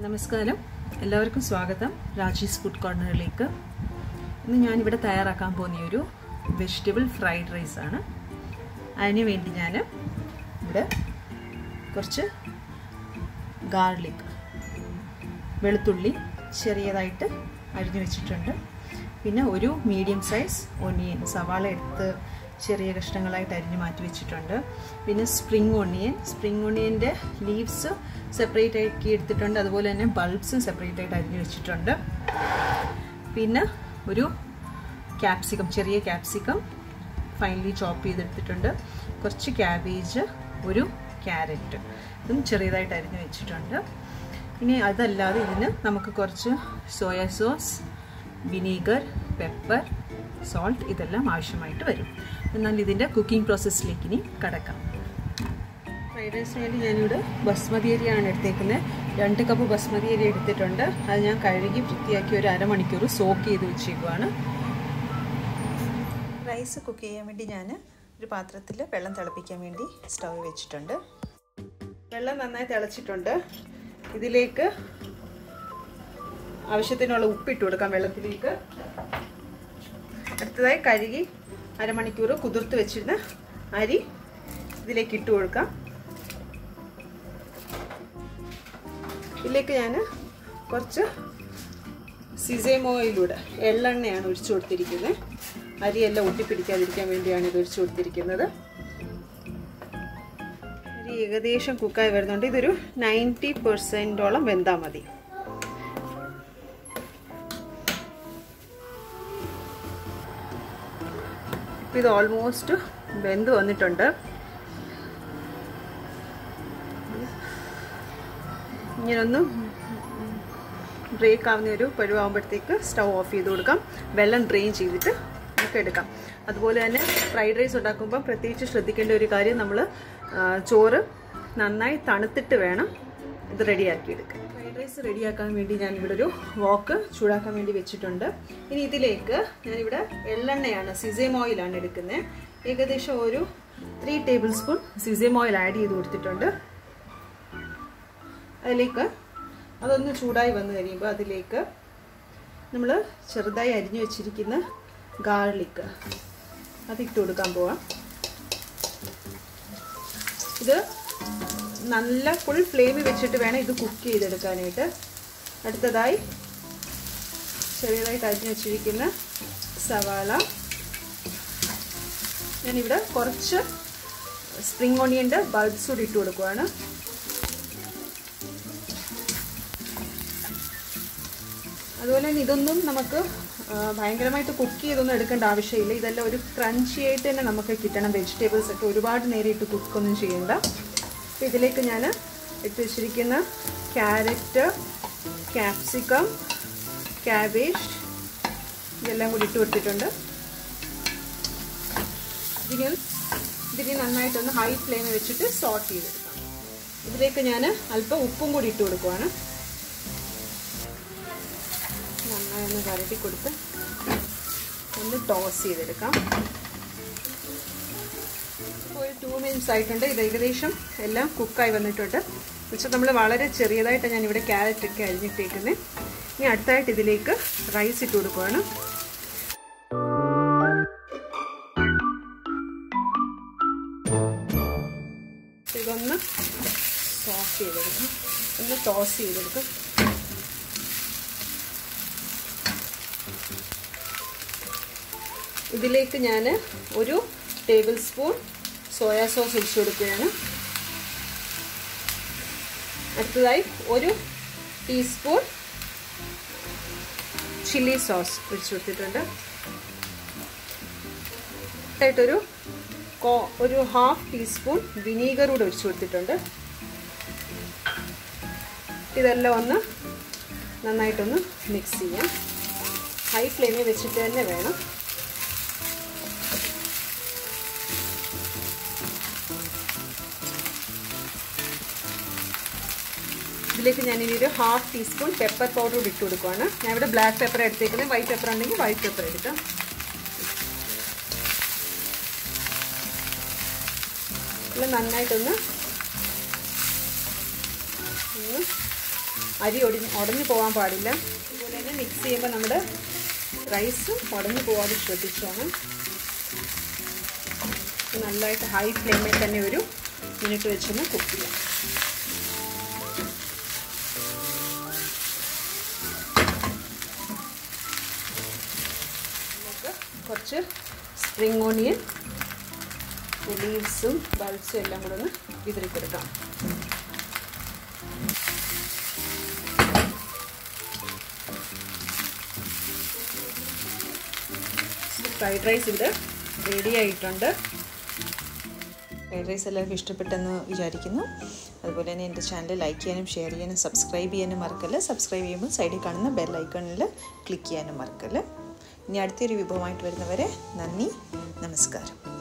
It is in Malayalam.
നമസ്കാരം എല്ലാവർക്കും സ്വാഗതം രാജീസ് ഫുഡ് കോർണറിലേക്ക് ഇന്ന് ഞാനിവിടെ തയ്യാറാക്കാൻ പോകുന്ന ഒരു വെജിറ്റബിൾ ഫ്രൈഡ് റൈസ് ആണ് അതിന് വേണ്ടി ഞാൻ ഇവിടെ കുറച്ച് ഗാർലിക് വെളുത്തുള്ളി ചെറിയതായിട്ട് അരിഞ്ഞു വെച്ചിട്ടുണ്ട് പിന്നെ ഒരു മീഡിയം സൈസ് ഒനിയൻ സവാള എടുത്ത് ചെറിയ കഷ്ണങ്ങളായിട്ട് അരിഞ്ഞു മാറ്റി വെച്ചിട്ടുണ്ട് പിന്നെ സ്പ്രിംഗ് ഒണിയൻ സ്പ്രിംഗ് ഒണിയൻ്റെ ലീവ്സ് സെപ്പറേറ്റ് ആക്കി എടുത്തിട്ടുണ്ട് അതുപോലെ തന്നെ ബൾബ്സും സെപ്പറേറ്റ് ആയിട്ട് അരിഞ്ഞു വെച്ചിട്ടുണ്ട് പിന്നെ ഒരു ക്യാപ്സിക്കം ചെറിയ ക്യാപ്സിക്കം ഫൈനലി ചോപ്പ് ചെയ്തെടുത്തിട്ടുണ്ട് കുറച്ച് ക്യാബേജ് ഒരു ക്യാരറ്റ് ഇതും ചെറിയതായിട്ട് അരിഞ്ഞു വെച്ചിട്ടുണ്ട് ഇനി അതല്ലാതെ ഇതിന് നമുക്ക് കുറച്ച് soya sauce vinegar pepper salt ഇതെല്ലാം ആവശ്യമായിട്ട് വരും എന്നാൽ ഇതിൻ്റെ കുക്കിംഗ് പ്രോസസ്സിലേക്ക് ഇനി കടക്കാം ഫ്രൈഡ് റൈസിന് വേണ്ടി ഞാനിവിടെ ബസ്മതി അരിയാണ് എടുത്തേക്കുന്നത് രണ്ട് കപ്പ് ബസ്മതി അരി എടുത്തിട്ടുണ്ട് അത് ഞാൻ കഴുകി വൃത്തിയാക്കി ഒരു അരമണിക്കൂർ സോക്ക് ചെയ്ത് വെച്ചേക്കുവാണ് റൈസ് കുക്ക് ചെയ്യാൻ വേണ്ടി ഞാൻ ഒരു പാത്രത്തിൽ വെള്ളം തിളപ്പിക്കാൻ വേണ്ടി സ്റ്റവ് വെച്ചിട്ടുണ്ട് വെള്ളം നന്നായി തിളച്ചിട്ടുണ്ട് ഇതിലേക്ക് ആവശ്യത്തിനുള്ള ഉപ്പിട്ട് കൊടുക്കാം വെള്ളത്തിലേക്ക് അടുത്തതായി കഴുകി അരമണിക്കൂർ കുതിർത്ത് വെച്ചിരുന്ന അരി ഇതിലേക്ക് ഇട്ട് കൊടുക്കാം ഇതിലേക്ക് ഞാൻ കുറച്ച് സിസേം ഓയിലൂടെ എള്ളെണ്ണയാണ് ഒഴിച്ചു കൊടുത്തിരിക്കുന്നത് അരിയെല്ലാം ഒട്ടിപ്പിടിക്കാതിരിക്കാൻ വേണ്ടിയാണ് ഇത് ഒഴിച്ചു കൊടുത്തിരിക്കുന്നത് അരി ഏകദേശം കുക്കായി വരുന്നുണ്ട് ഇതൊരു നയൻറ്റി പെർസെൻറ്റോളം വെന്താൽ മതി ഇപ്പം ഇത് ഓൾമോസ്റ്റ് വെന്ത് വന്നിട്ടുണ്ട് ഇങ്ങനൊന്ന് ബ്രേക്ക് ആവുന്ന ഒരു പരുവാകുമ്പോഴത്തേക്ക് സ്റ്റൗ ഓഫ് ചെയ്ത് കൊടുക്കാം വെള്ളം ഡ്രെയിൻ ചെയ്തിട്ട് നമുക്ക് എടുക്കാം അതുപോലെ തന്നെ ഫ്രൈഡ് റൈസ് ഉണ്ടാക്കുമ്പോൾ പ്രത്യേകിച്ച് ശ്രദ്ധിക്കേണ്ട ഒരു കാര്യം നമ്മൾ ചോറ് നന്നായി തണുത്തിട്ട് വേണം ഇത് റെഡിയാക്കി എടുക്കാൻ ഫ്രൈഡ് റൈസ് റെഡിയാക്കാൻ വേണ്ടി ഞാനിവിടെ ഒരു വോക്ക് ചൂടാക്കാൻ വേണ്ടി വെച്ചിട്ടുണ്ട് ഇനി ഇതിലേക്ക് ഞാനിവിടെ എള്ളെണ്ണയാണ് സിസേം ഓയിലാണ് എടുക്കുന്നത് ഏകദേശം ഒരു three tablespoon sesame oil add ചെയ്ത് കൊടുത്തിട്ടുണ്ട് അതിലേക്ക് അതൊന്ന് ചൂടായി വന്നു കഴിയുമ്പോൾ അതിലേക്ക് നമ്മൾ ചെറുതായി അരിഞ്ഞു വെച്ചിരിക്കുന്ന ഗാർലിക്ക് അതിട്ട് കൊടുക്കാൻ പോവാം ഇത് നല്ല ഫുൾ ഫ്ലെയിമിൽ വെച്ചിട്ട് വേണം ഇത് കുക്ക് ചെയ്തെടുക്കാനായിട്ട് അടുത്തതായി ചെറിയതായിട്ട് അരിഞ്ഞു വെച്ചിരിക്കുന്ന സവാള ഞാനിവിടെ കുറച്ച് സ്പ്രിംഗ് ഓണിയൻ്റെ ബൾബ്സ് കൂടി ഇട്ട് കൊടുക്കുവാണ് അതുപോലെ തന്നെ ഇതൊന്നും നമുക്ക് ഭയങ്കരമായിട്ട് കുക്ക് ചെയ്തൊന്നും എടുക്കേണ്ട ആവശ്യമില്ല ഇതെല്ലാം ഒരു ക്രഞ്ചി ആയിട്ട് തന്നെ നമുക്ക് കിട്ടണം വെജിറ്റബിൾസ് ഒക്കെ ഒരുപാട് നേരം ഇട്ട് കുക്കൊന്നും ചെയ്യണ്ട അപ്പോൾ ഇതിലേക്ക് ഞാൻ ഇട്ട് വെച്ചിരിക്കുന്ന ക്യാരറ്റ് ക്യാപ്സിക്കം ക്യാബേജ് ഇതെല്ലാം കൂടി ഇട്ട് കൊടുത്തിട്ടുണ്ട് ഇതിന് ഇതിന് നന്നായിട്ടൊന്ന് ഹൈ ഫ്ലെയിമിൽ വെച്ചിട്ട് സോട്ട് ചെയ്തെടുക്കാം ഇതിലേക്ക് ഞാൻ അല്പം ഉപ്പും കൂടി ഇട്ട് കൊടുക്കുവാണ് നന്നായി ഒന്ന് വരട്ടി കൊടുത്ത് ഒന്ന് ടോസ് ചെയ്തെടുക്കാം ഒരു ടു മിനിറ്റ്സ് ആയിട്ടുണ്ട് ഇത് ഏകദേശം എല്ലാം കുക്കായി വന്നിട്ടുണ്ട് പക്ഷെ നമ്മൾ വളരെ ചെറിയതായിട്ട് ഞാൻ ഇവിടെ ക്യാരറ്റ് ഒക്കെ അരിഞ്ഞിട്ടേക്കുന്നത് ഇനി അടുത്തായിട്ട് ഇതിലേക്ക് റൈസ് ഇട്ട് കൊടുക്കുവാണ് ഇതൊന്ന് സോഫ് ചെയ്തെടുക്കും ഒന്ന് ടോസ് ചെയ്തെടുക്കും ഇതിലേക്ക് ഞാൻ ഒരു ടേബിൾ സ്പൂൺ സോയാ സോസ് ഒഴിച്ചു കൊടുക്കുകയാണ് അടുത്തതായി ഒരു ടീസ്പൂൺ ചില്ലി സോസ് ഒഴിച്ചു കൊടുത്തിട്ടുണ്ട് ആയിട്ടൊരു ഒരു ഹാഫ് ടീസ്പൂൺ വിനീഗർ കൂടെ ഒഴിച്ചു കൊടുത്തിട്ടുണ്ട് ഇതെല്ലാം ഒന്ന് നന്നായിട്ടൊന്ന് മിക്സ് ചെയ്യാം ഹൈ ഫ്ലെയിമിൽ വെച്ചിട്ട് തന്നെ വേണം ഇതിലേക്ക് ഞാൻ ഇനി ഒരു ഹാഫ് ടീസ്പൂൺ പെപ്പർ പൗഡർ കൂടി ഇട്ട് കൊടുക്കുവാണ് ഞാൻ ഇവിടെ ബ്ലാക്ക് പെപ്പർ എടുത്തേക്കുന്നത് വൈറ്റ് പെപ്പർ ഉണ്ടെങ്കിൽ വൈറ്റ് പെപ്പർ എടുക്കാം ഇത് നന്നായിട്ടൊന്ന് ഒന്ന് അരി ഒടിഞ്ഞ് ഉടഞ്ഞു പോകാൻ പാടില്ല അതുപോലെ തന്നെ മിക്സ് ചെയ്യുമ്പോൾ നമ്മുടെ റൈസ് ഉടഞ്ഞു പോകാതെ ശ്രദ്ധിച്ചോണം നല്ലതായിട്ട് ഹൈ ഫ്ലെയിമിൽ തന്നെ ഒരു മിനിറ്റ് വെച്ചൊന്ന് കുക്ക് ചെയ്യാം കുറച്ച് സ്പ്രിങ് ഓണിയൻ ലീവ്സും ബൾസും എല്ലാം കൂടെ ഒന്ന് വിതറി കൊടുക്കാം ഫ്രൈഡ് റൈസ് ഇവിടെ റെഡി ആയിട്ടുണ്ട് ഫ്രൈഡ് റൈസ് എല്ലാവർക്കും ഇഷ്ടപ്പെട്ടെന്ന് വിചാരിക്കുന്നു അതുപോലെ തന്നെ എൻ്റെ ചാനൽ ലൈക്ക് ചെയ്യാനും ഷെയർ ചെയ്യാനും സബ്സ്ക്രൈബ് ചെയ്യാനും മറക്കല്ല സബ്സ്ക്രൈബ് ചെയ്യുമ്പോൾ സൈഡിൽ കാണുന്ന ബെൽ ഐക്കണിൽ ക്ലിക്ക് ചെയ്യാനും മറക്കല്ല ഇനി അടുത്തൊരു വിഭവമായിട്ട് വരുന്നവരെ നന്ദി നമസ്കാരം